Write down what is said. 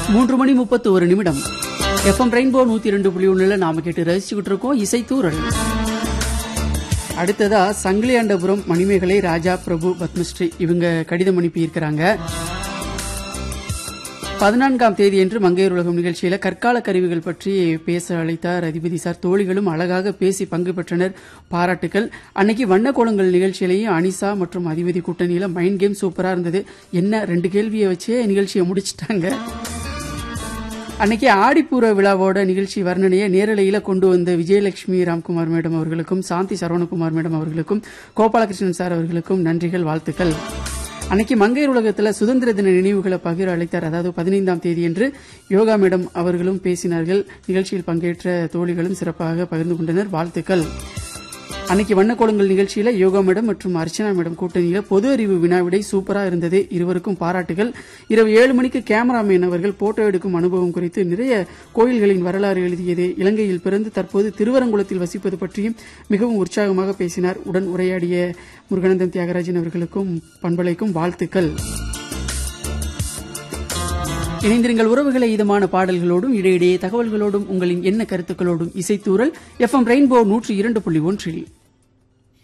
மூன்று மணி முப்பத்து ஒரு நிமிடம் எஃப்எம் ரெயின்போ நூத்தி ரெண்டு புள்ளி ஒண்ணுல நாம கேட்டு ரசிச்சுக்கிட்டு இருக்கோம் இசைத்தூரல் அடுத்ததா சங்கிலியாண்டபுரம் மணிமேகலை ராஜா பிரபு பத்மஸ்ரீ இவங்க கடிதம் அனுப்பி இருக்கிறாங்க பதினான்காம் தேதியன்று மங்கையர் உலகம் நிகழ்ச்சியில கற்கால கருவிகள் பற்றி பேச அழைத்தார் அதிபதி சார் தோழிகளும் அழகாக பேசி பங்கு பெற்றனர் பாராட்டுக்கள் அன்னைக்கு வண்ண கோலங்கள் நிகழ்ச்சியிலேயும் அனிசா மற்றும் அதிபதி கூட்டணியில மைண்ட் கேம் சூப்பரா இருந்தது என்ன ரெண்டு கேள்வியை வச்சே நிகழ்ச்சியை முடிச்சிட்டாங்க அன்னைக்கு ஆடிப்பூர விழாவோட நிகழ்ச்சி வர்ணனையை நேரலையில கொண்டு வந்த விஜயலட்சுமி ராம்குமார் மேடம் அவர்களுக்கும் சாந்தி சரவணகுமார் மேடம் அவர்களுக்கும் கோபாலகிருஷ்ணன் சார் அவர்களுக்கும் நன்றிகள் வாழ்த்துக்கள் அன்னைக்கு மங்கையர் உலகத்துல சுதந்திர தின நினைவுகளை பகிர அழைத்தார் அதாவது பதினைந்தாம் தேதியன்று யோகா மேடம் அவர்களும் பேசினார்கள் நிகழ்ச்சியில் பங்கேற்ற தோழிகளும் சிறப்பாக பகிர்ந்து கொண்டனர் வாழ்த்துக்கள் அன்னைக்கு வண்ணக்கோலங்கள் நிகழ்ச்சியில யோகா மேடம் மற்றும் அர்ச்சனா மேடம் கூட்டணியில பொது அறிவு வினாவிடை சூப்பரா இருந்தது இருவருக்கும் பாராட்டுகள் இரவு ஏழு மணிக்கு கேமராமேன் அவர்கள் போட்டோ எடுக்கும் அனுபவம் குறித்து நிறைய கோயில்களின் வரலாறு எழுதியது இலங்கையில் பிறந்து தற்போது திருவரங்குளத்தில் வசிப்பது பற்றியும் மிகவும் உற்சாகமாக பேசினார் உடன் உரையாடிய முருகானந்தன் தியாகராஜன் அவர்களுக்கும் பண்பலைக்கும் வாழ்த்துக்கள் இணைந்திருங்கள் உறவுகளை இதமான பாடல்களோடும் இடையிடையே தகவல்களோடும் உங்களின் என்ன கருத்துக்களோடும் இசைத்தூரல் எஃப்எம் ரெயின்போ நூற்றி இரண்டு புள்ளி ஒன்றில்